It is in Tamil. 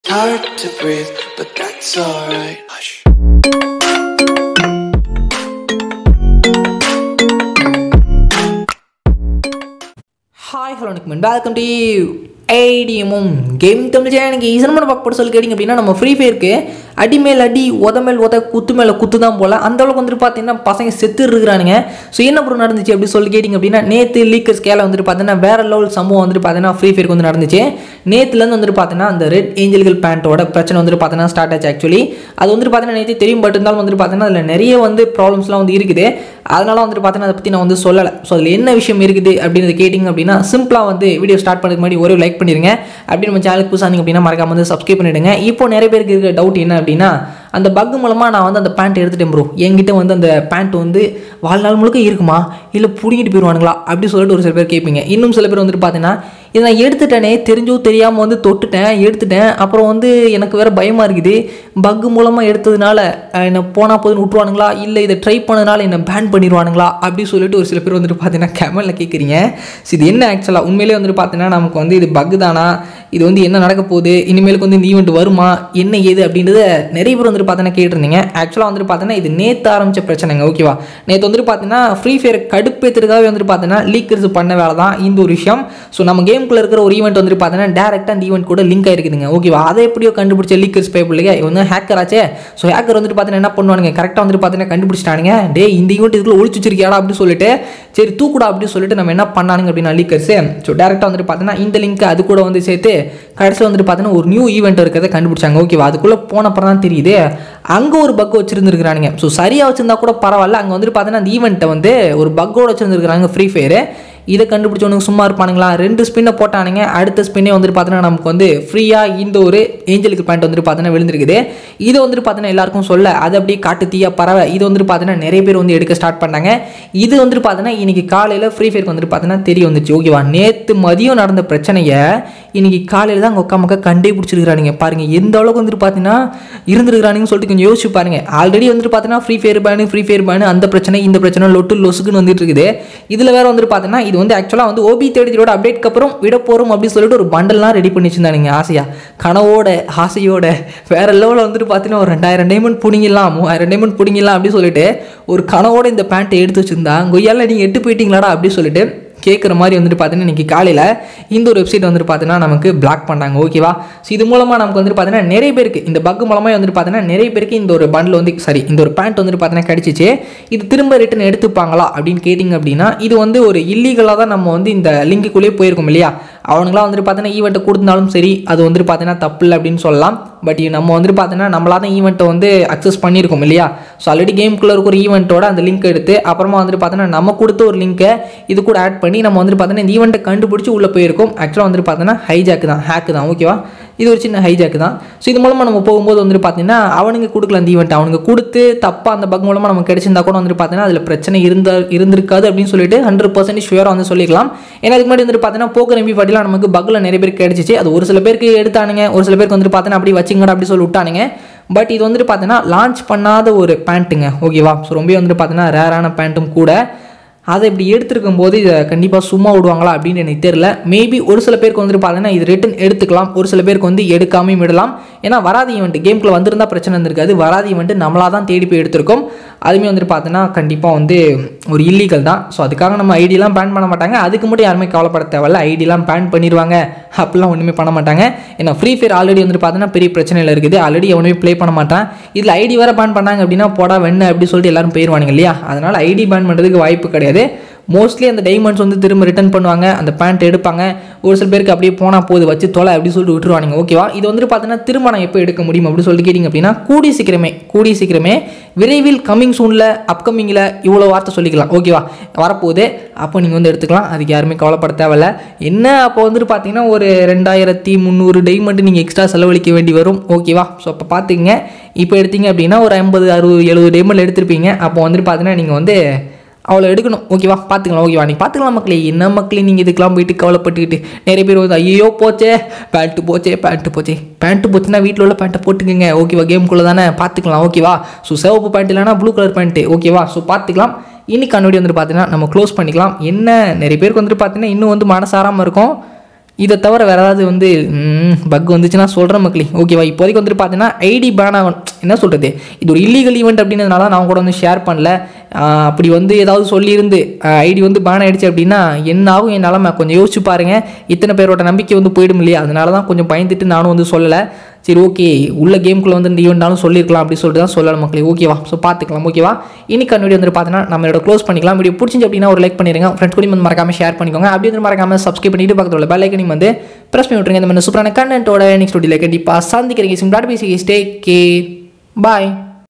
Hard to breathe, but that's alright. Hush. Hi hello வணக்கம் வெல்கம் டு ஐடிஎம்மும் கேம் தமிழ் எனக்கு ஈசனமான பார்க்க போட சொல்லி கேட்டிங்க அப்படின்னா நம்ம ஃப்ரீ ஃபயருக்கு அடி மேல் அடி உத மேல் உத குத்து மேலே குத்து தான் போல் அந்த அளவுக்கு வந்துட்டு பார்த்தீங்கன்னா பசங்க செத்து இருக்கிறானுங்க ஸோ என்ன ப்ரோ நடந்துச்சு அப்படி சொல்லி கேட்டிங்க அப்படின்னா நேற்று லீக்கர்ஸ் கேல வந்துட்டு பார்த்தீங்கன்னா வேற லெவல் சம்பவம் வந்துட்டு பார்த்தீங்கன்னா ஃப்ரீ ஃபயருக்கு வந்து நடந்துச்சு நேற்றுலேருந்து வந்துட்டு பார்த்தீங்கன்னா அந்த ரெட் ஏஞ்சல்கள் பேண்ட்டோட பிரச்சனை வந்துட்டு பார்த்தீங்கன்னா ஸ்டார்ட் ஆச்சு ஆக்சுவலி அது வந்துட்டு பார்த்தீங்கன்னா நேற்று தெரியும் பட் இருந்தாலும் வந்துட்டு பார்த்தீங்கன்னா அதில் நிறைய வந்து ப்ராப்ளம்ஸ்லாம் வந்து இருக்குது அதனால வந்துட்டு பார்த்தீங்கன்னா அதை பற்றி நான் வந்து சொல்லலை ஸோ அதில் என்ன விஷயம் இருக்குது அப்படின்னு கேட்டிங்க அப்படின்னா சிம்பிளாக வந்து வீடியோ ஸ்டார்ட் பண்ணுறதுக்கு முன்னாடி ஒரு லைக் பண்ணிடுங்க அப்படி நம்ம சேனலுக்கு புதுசாக இருந்தீங்க அப்படின்னா மறக்காம வந்து சப்ஸ்கிரைப் பண்ணிவிடுங்க இப்போ நிறைய பேருக்கு இருக்க டவுட் என்ன அப்படின்னா அந்த பக் மூலமாக நான் வந்து அந்த பேண்ட் எடுத்துட்டேன் ப்ரோ என்கிட்ட வந்து அந்த பேண்ட் வந்து வாழ்நாள் முழுக்க இருக்குமா இல்லை பிடிங்கிட்டு போயிடுவானுங்களா அப்படி சொல்லிட்டு ஒரு சில பேர் கேட்பீங்க இன்னும் சில பேர் வந்துட்டு பார்த்தீங்கன்னா இதை நான் எடுத்துட்டேனே தெரிஞ்சோ தெரியாமல் வந்து தொட்டுட்டேன் எடுத்துட்டேன் அப்புறம் வந்து எனக்கு வேறு பயமாக இருக்குது பக் மூலமாக எடுத்ததுனால அஹ், என்னை போனால் போதுன்னு விட்ருவானுங்களா இல்லை இதை ட்ரை பண்ணதுனால என்னை பேன் பண்ணிடுவானுங்களா அப்படி சொல்லிட்டு ஒரு சில பேர் வந்துட்டு பார்த்தீங்கன்னா கமெண்டில் கேட்குறீங்க ஸோ இது என்ன ஆக்சுவலாக உண்மையிலே வந்துட்டு பார்த்தீங்கன்னா நமக்கு வந்து இது பக் தானா இது வந்து என்ன நடக்க போகுது இனிமேலுக்கு வந்து இந்த ஈவெண்ட் வருமா என்ன ஏது அப்படின்றத நிறைய பேர் வந்துட்டு பார்த்தீங்கன்னா கேட்டிருந்தீங்க ஆக்சுவலாக வந்துட்டு பார்த்தீங்கன்னா இது நேற்று ஆரம்பிச்ச பிரச்சனைங்க ஓகேவா நேற்று வந்துட்டு பார்த்தீங்கன்னா ஃப்ரீ ஃபயர் கடுப்பேற்றுறதுக்காகவே வந்துட்டு பார்த்தீங்கன்னா லீக்கர்ஸ் பண்ண வேலை தான் இந்த ஒரு விஷயம் ஸோ நம்ம கேமுக்குள்ள இருக்கிற ஒரு ஈவெண்ட் வந்துட்டு பார்த்தீங்கன்னா டேரெக்டாக அந்த ஈவெண்ட் கூட லிங்க் ஆயிருக்குதுங்க ஓகேவா அதை எப்படியோ கண்டுபிடிச்ச லீக்கர்ஸ் பேப்பர் இல்லையா இவன் வந்து ஹேக்கர் ஆச்சே ஸோ ஹேக்கர் வந்துட்டு பார்த்தீங்கன்னா என்ன பண்ணுவானுங்க கரெக்டாக வந்துட்டு பார்த்தீங்கன்னா கண்டுபிடிச்சிட்டானுங்க டே இந்த ஈவெண்ட் இதுக்குள்ள ஒழிச்சு வச்சிருக்கியாடா அப்படின்னு சொல்லிட்டு சரி தூக்குடா அப்படின்னு சொல்லிட்டு நம்ம என்ன பண்ணானுங்க அப்படின்னா லீக்கர்ஸ் ஸோ டேரெக்டாக வந்துட்டு பார்த்தீங்கன்னா இந்த லிங்க் அது கூட வந்து சேர்த்து கடைசியில் வந்துட்டு பார்த்தீங்கன்னா ஒரு நியூ ஈவெண்ட் இருக்கிறத கண்டுபிடிச்சாங்க ஓகேவா அதுக்குள்ளே போனப்பறம் தான் தெரியுது அங்கே ஒரு பக் வச்சிருந்துருக்கானுங்க ஸோ சரியாக வச்சிருந்தா கூட பரவாயில்ல அங்கே வந்துட்டு பார்த்தீங்கன்னா அந்த ஈவெண்ட்டை வந்து ஒரு பக்கோட வச்சிருந்துருக்காங்க ஃப்ரீ ஃபயரு இதை கண்டுபிடிச்சவனுக்கு சும்மா இருப்பானுங்களா ரெண்டு ஸ்பின்னை போட்டானுங்க அடுத்த ஸ்பின்னே வந்துட்டு பார்த்தீங்கன்னா நமக்கு வந்து ஃப்ரீயாக இந்த ஒரு ஏஞ்சலுக்கு பாயிண்ட் வந்துட்டு பார்த்தீங்கன்னா விழுந்திருக்குது இதை வந்துட்டு பார்த்தீங்கன்னா எல்லாருக்கும் சொல்ல அது அப்படியே காட்டு தீயா பறவை இது வந்துட்டு பார்த்தீங்கன்னா நிறைய பேர் வந்து எடுக்க ஸ்டார்ட் பண்ணாங்க இது வந்துட்டு பார்த்தீங்கன்னா இன்னைக்கு காலையில் ஃப்ரீ ஃபயருக்கு வந்துட்டு பார்த்தீங்கன்னா தெரிய வந்துச்சு ஓகேவா நேற்று மதியம் நடந்த பிரச்சனையை இன்னைக்கு காலையில் தான் அங்கே உட்கா மக்கா கண்டே பிடிச்சிருக்கிறானுங்க பாருங்க எந்த அளவுக்கு வந்துட்டு பார்த்தீங்கன்னா இருந்திருக்கிறானுங்கன்னு சொல்லிட்டு கொஞ்சம் யோசிச்சு பாருங்க ஆல்ரெடி வந்துட்டு பார்த்தீங்கன்னா Free Fire ban Free Fire ban அந்த பிரச்சனை இந்த பிரச்சனை லொட்டு லொசுக்குன்னு வந்துட்டு இருக்குது இதில் வேற வந்துட்டு பார்த்தீங்கன்னா இது வந்து ஆக்சுவலாக வந்து ஓபி தேடியோட அப்டேட்க்கு அப்புறம் விட போகிறோம் அப்படின்னு சொல்லிட்டு ஒரு பண்டல்லாம் ரெடி பண்ணி வச்சிருந்தானுங்க ஆசையா கனவோட ஆசையோட வேற லெவலில் வந்துட்டு பார்த்தீங்கன்னா ஒரு ரெண்டாயிரம் டைமண்ட் பிடிங்கிடலாம் மூவாயிரம் டைமண்ட் பிடிங்கிடலாம் அப்படின்னு சொல்லிட்டு ஒரு கனவோட இந்த பேண்ட்டை எடுத்து வச்சிருந்தா கொய்யால நீங்கள் எட்டு போயிட்டீங்களாடா அப்படி சொல்லிட்டு கேட்குற மாதிரி வந்துட்டு பார்த்தீங்கன்னா இன்றைக்கி காலையில் இந்த ஒரு வெப்சைட் வந்துட்டு பார்த்தீங்கன்னா நமக்கு பிளாக் பண்ணாங்க ஓகேவா ஸோ இது மூலமாக நமக்கு வந்துட்டு பார்த்தீங்கன்னா நிறைய பேருக்கு இந்த பக் மூலமாக வந்துட்டு பார்த்தீங்கன்னா நிறைய பேருக்கு இந்த ஒரு பண்டில் வந்து சாரி இந்த ஒரு பேண்ட் வந்துட்டு பார்த்தீங்கன்னா கிடச்சிச்சு இது திரும்ப ரிட்டன் எடுத்துப்பாங்களா அப்படின்னு கேட்டிங்க அப்படின்னா இது வந்து ஒரு இல்லீகலாக தான் நம்ம வந்து இந்த லிங்குக்குள்ளேயே போயிருக்கோம் இல்லையா அவனுங்களாம் வந்துட்டு பார்த்தீங்கன்னா ஈவெண்ட்டை கொடுத்தாலும் சரி அது வந்துட்டு பார்த்தீங்கன்னா தப்பு இல்லை அப்படின்னு சொல்லலாம் பட் நம்ம வந்துட்டு பார்த்தீங்கன்னா நம்மளா தான் ஈவெண்ட்டை வந்து அக்சஸ் பண்ணியிருக்கோம் இல்லையா ஸோ ஆல்ரெடி கேமுக்குள்ளே இருக்க ஒரு ஈவெண்ட்டோட அந்த லிங்க் எடுத்து அப்புறமா வந்துட்டு பார்த்தீங்கன்னா நம்ம கொடுத்த ஒரு லிங்க்கை இது கூட ஆட் பண்ணி நம்ம வந்துட்டு பார்த்தீங்கன்னா இந்த ஈவெண்ட்டை கண்டுபிடிச்சி உள்ளே போயிருக்கோம் ஆக்சுவலாக வந்துட்டு பார்த்தீங்கன்னா ஹைஜாக் தான் ஹேக்கு தான் ஓகேவா இது ஒரு சின்ன ஹைஜாக் தான் ஸோ இது மூலமாக நம்ம போகும்போது வந்துட்டு பார்த்தீங்கன்னா அவனுங்க கொடுக்கல அந்த ஈவெண்ட் அவனுங்க கொடுத்து தப்பாக அந்த பக் மூலமாக நமக்கு கிடைச்சிருந்தா கூட வந்துட்டு பார்த்தீங்கன்னா அதில் பிரச்சனை இருந்தா இருந்திருக்காது அப்படின்னு சொல்லிட்டு ஹண்ட்ரட் பர்சன்ட் ஷுவராக வந்து சொல்லிக்கலாம் ஏன்னா அதுக்கு முன்னாடி வந்துட்டு பார்த்தீங்கன்னா போக்கர் எம்பி பாட்டிலாம் நமக்கு பக்கில் நிறைய பேருக்கு கிடைச்சிச்சு அது ஒரு சில பேருக்கு எடுத்தானுங்க ஒரு சில பேருக்கு வந்துட்டு பார்த்தீங்கன்னா அப்படி வச்சுங்கடா அப்படி சொல்லி விட்டானுங்க பட் இது வந்துட்டு பார்த்தீங்கன்னா லான்ச் பண்ணாத ஒரு பேண்ட்டுங்க ஓகேவா ஸோ ரொம்ப வந்துட்டு பார்த்தீங்கன்னா ரேரான பேண்ட்டும் கூட அதை இப்படி எடுத்திருக்கும் போது இதை கண்டிப்பாக சும்மா விடுவாங்களா அப்படின்னு எனக்கு தெரியல மேபி ஒரு சில பேருக்கு வந்துட்டு பார்த்தீங்கன்னா இது ரிட்டன் எடுத்துக்கலாம் ஒரு சில பேருக்கு வந்து எடுக்காமையும் விடலாம் ஏன்னா வராத ஈவெண்ட் கேம்குள்ளே வந்திருந்தா பிரச்சனை இருந்திருக்காது வராத ஈவெண்ட் நம்மளாக தான் தேடி போய் எடுத்திருக்கோம் அதுவுமே வந்துட்டு பார்த்தீங்கன்னா கண்டிப்பாக வந்து ஒரு இல்லீகல் தான் ஸோ அதுக்காக நம்ம ஐடியெலாம் பேன் பண்ண மாட்டாங்க அதுக்கு மட்டும் யாருமே கவலைப்பட தேவையில்ல ஐடியெலாம் பேன் பண்ணிடுவாங்க அப்படிலாம் ஒன்றுமே பண்ண மாட்டாங்க ஏன்னா ஃப்ரீ ஃபயர் ஆல்ரெடி வந்துட்டு பார்த்தீங்கன்னா பெரிய பிரச்சனையில் இருக்குது ஆல்ரெடி எவனுமே ப்ளே பண்ண மாட்டான் இதில் ஐடி வேறு பேன் பண்ணாங்க அப்படின்னா போடா வெண்ண அப்படி சொல்லிட்டு எல்லாரும் போயிடுவானுங்க இல்லையா அதனால் ஐடி பேன் பண்ணுறதுக்கு வாய்ப்பு கிடையாது மோஸ்ட்லி அந்த டைமண்ட்ஸ் வந்து திரும்ப ரிட்டர்ன் பண்ணுவாங்க அந்த பேண்ட் எடுப்பாங்க ஒரு சில பேருக்கு அப்படியே போனால் போகுது வச்சு தொலை அப்படி சொல்லிட்டு விட்டுருவானுங்க ஓகேவா இது வந்துட்டு பார்த்தீங்கன்னா திரும்ப நான் எப்போ எடுக்க முடியும் அப்படின்னு சொல்லிட்டு கேட்டிங்க அப்படின்னா கூடி சீக்கிரமே கூடி சீக்கிரமே விரைவில் கம்மிங் சூனில் அப்கமிங்கில் இவ்வளோ வார்த்தை சொல்லிக்கலாம் ஓகேவா வரப்போகுது அப்போ நீங்கள் வந்து எடுத்துக்கலாம் அதுக்கு யாருமே கவலைப்பட தேவையில்ல என்ன அப்போ வந்துட்டு பார்த்தீங்கன்னா ஒரு ரெண்டாயிரத்தி முந்நூறு டைமண்ட் நீங்கள் எக்ஸ்ட்ரா செலவழிக்க வேண்டி வரும் ஓகேவா ஸோ அப்போ பார்த்துங்க இப்போ எடுத்தீங்க அப்படின்னா ஒரு ஐம்பது அறுபது எழுபது டைமண்ட் எடுத்திருப்பீங்க அப்போ வந்துட்டு பார்த்தீங்கன்னா நீங்கள் வந்து அவ்வளோ எடுக்கணும் ஓகேவா பார்த்துக்கலாம் ஓகேவா நீ பார்த்துக்கலாம் மக்களே என்ன மக்களே நீங்கள் இதுக்கெல்லாம் போயிட்டு கவலைப்பட்டுக்கிட்டு நிறைய பேர் வந்து ஐயோ போச்சே பேண்ட்டு போச்சே பேண்ட்டு போச்சே பேண்ட்டு போச்சுன்னா வீட்டில் உள்ள பேண்ட்டை போட்டுக்கோங்க ஓகேவா கேமுக்குள்ளே தானே பார்த்துக்கலாம் ஓகேவா ஸோ சிவப்பு பேண்ட் இல்லைனா ப்ளூ கலர் பேண்ட்டு ஓகேவா ஸோ பார்த்துக்கலாம் இன்னைக்கு கண்ணாடி வந்துட்டு பார்த்தீங்கன்னா நம்ம க்ளோஸ் பண்ணிக்கலாம் என்ன நிறைய பேருக்கு வந்துட்டு பார்த்தீங்கன்னா இன்னும் வந்து மனசாராமல் இருக்கும் இதை தவிர வேறு ஏதாவது வந்து பக் வந்துச்சுன்னா சொல்கிறேன் மக்களே ஓகேவா இப்போதைக்கு வந்துட்டு பார்த்தீங்கன்னா ஐடி பேன் ஆகணும் என்ன சொல்கிறது இது ஒரு இல்லீகல் ஈவெண்ட் அப்படின்றதுனால நான் கூட வந்து ஷேர் பண்ணல ஆஹ் அப்படி வந்து ஏதாவது சொல்லியிருந்து ஐடி வந்து பேன் ஆயிடுச்சு அப்படின்னா என்ன ஆகும் என் நிலமை கொஞ்சம் யோசிச்சு பாருங்க இத்தனை பேரோட நம்பிக்கை வந்து போயிடும் இல்லையா அதனால தான் கொஞ்சம் பயந்துட்டு நானும் வந்து சொல்லலை சரி ஓகே உள்ள கேமுக்குள்ள வந்து இந்த ஈவெண்ட்டாலும் சொல்லியிருக்கலாம் அப்படி சொல்லிட்டு தான் சொல்லலாம் மக்களே ஓகேவா ஸோ பார்த்துக்கலாம் ஓகேவா இன்னைக்கு வீடியோ வந்து பார்த்தீங்கன்னா நம்மளோட க்ளோஸ் பண்ணிக்கலாம் வீடியோ பிடிச்சிச்சு அப்படின்னா ஒரு லைக் பண்ணிடுங்க ஃப்ரெண்ட்ஸ் கூட வந்து மறக்காம ஷேர் பண்ணிக்கோங்க அப்படி வந்து மறக்காம சப்ஸ்கிரைப் பண்ணிட்டு பக்கத்தில் உள்ள பெல் ஐக்கனையும் வந்து ப்ரெஸ் பண்ணி விட்டுருங்க இந்த மாதிரி சூப்பரான கண்டென்ட்டோட நெக்ஸ்ட் வீடியோவில் கண்டிப்பாக சந்திக்கிறீங்க சிம் டாட் பேசி ஸ்டே கே பாய்